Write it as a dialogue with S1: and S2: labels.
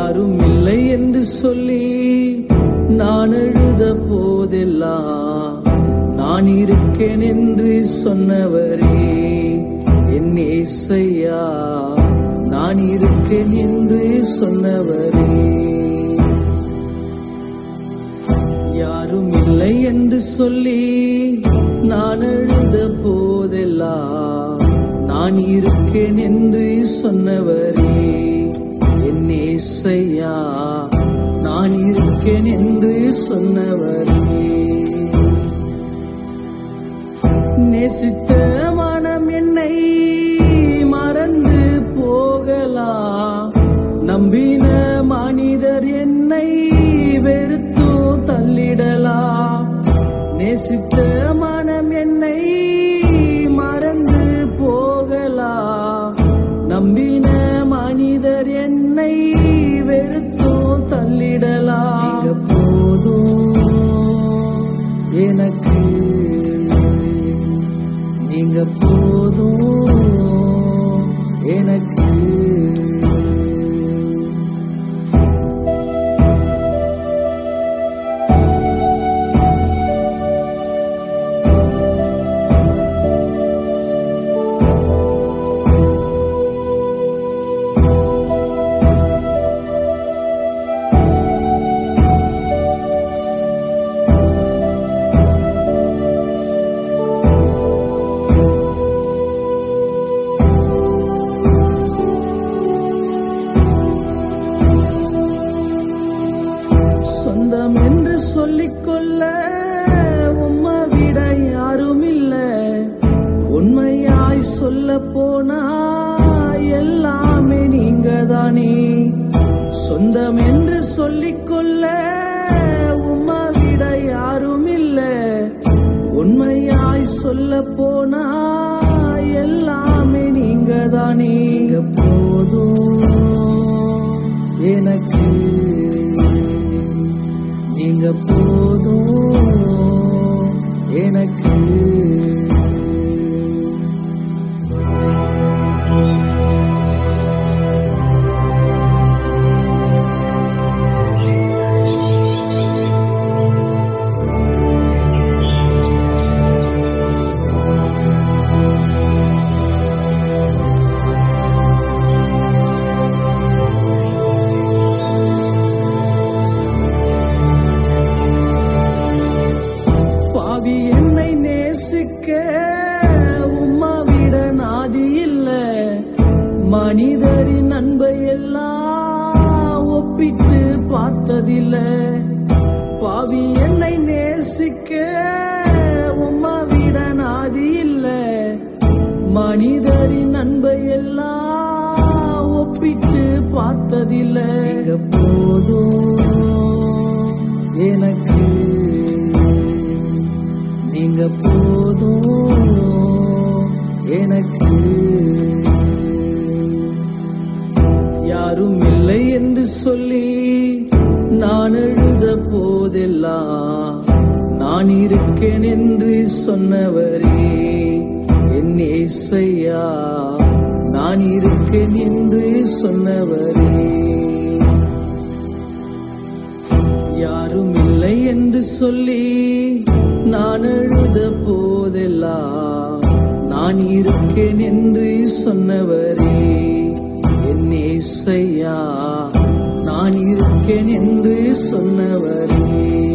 S1: யாரும் இல்லை என்று சொல்லி நான் அழுத போதெல்லாம் நான் இருக்கேன் என்று சொன்னவரே என் ஏசையா நான் இருக்கேன் என்று சொன்னவரே யாரும் இல்லை என்று சொல்லி நான் அழுத போதெல்லாம் நான் இருக்கேன் என்று சொன்னவரே என் ஏசையா நான் இருக்கேன் என்று சொன்னவரே நேசித்த மனம் என்னை மறந்து போகலாம் நம்பின மனிதர் என்னை வெறுத்து தள்ளிடலாம் நேசித்த மனம் என்னை மறந்து போகலாம் நம்பின மனிதர் என்னை வெறுத்து தள்ளிடலாம் நீங்க போதும் எனக்கு நீங்க போதும் எனக்கு சொந்தம் என்று சொல்லிக்கொள்ள உம்மை விட யாரும் இல்ல உண்மையாய் சொல்ல போனா எல்லாமே நீங்க தானே சொந்தம் என்று சொல்லிக்கொள்ள உம்மை விட யாரும் இல்ல உண்மையாய் சொல்ல போனா எல்லாமே நீங்க தானே நீங்க போதும் எனக்கு நீங்க போதும் எனக்கு பாவி என்னை நேசிக்க உம்மா விட நாதி இல்ல மனிதரின் அன்பை எல்லாம் ஒப்பிட்டு பார்த்ததில்ல பாவி என்னை நேசிக்க உம்மா விட நாதி இல்ல மனிதரின் அன்பை எல்லாம் ஒப்பிட்டு பார்த்ததில்ல நீங்க போதும் எனக்கு நீங்க போதும் எனக்கு யாரும் இல்லை என்று சொல்லி நான் அழுத போதெல்லாம் நான் இருக்கேன் என்று சொன்னவரே என் ஏசையா நான் இருக்கேன் என்று சொன்னவரே யாரும் இல்லை என்று சொல்லி நான் அழுத போதெல்லாம் நான் இருக்கேன் என்று சொன்னவரே என் ஏசையா நான் இருக்கேன் என்று சொன்னவரே